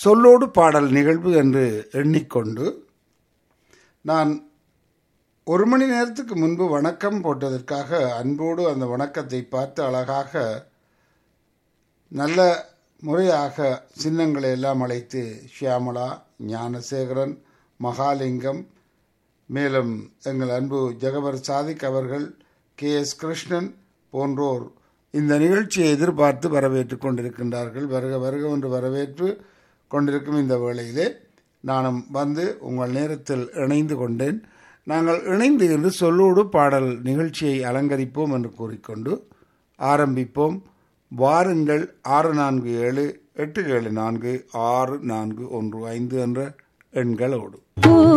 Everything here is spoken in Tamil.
சொல்லோடு பாடல் நிகழ்வு என்று எண்ணிக்கொண்டு நான் ஒரு மணி நேரத்துக்கு முன்பு வணக்கம் போட்டதற்காக அன்போடு அந்த வணக்கத்தை பார்த்து அழகாக நல்ல முறையாக சின்னங்களை எல்லாம் அழைத்து ஷியாமளா ஞானசேகரன் மகாலிங்கம் மேலும் எங்கள் அன்பு ஜெகவர் சாதிக் அவர்கள் கே எஸ் கிருஷ்ணன் போன்றோர் இந்த நிகழ்ச்சியை எதிர்பார்த்து வரவேற்றுக் கொண்டிருக்கின்றார்கள் வருக வருக என்று வரவேற்று கொண்டிருக்கும் இந்த வேளையிலே நானும் வந்து உங்கள் நேரத்தில் இணைந்து கொண்டேன் நாங்கள் இணைந்து என்று சொல்லோடு பாடல் நிகழ்ச்சியை அலங்கரிப்போம் என்று கூறிக்கொண்டு ஆரம்பிப்போம் வாருங்கள் ஆறு நான்கு ஏழு எட்டு ஏழு நான்கு ஆறு நான்கு ஒன்று ஐந்து என்ற எண்களோடு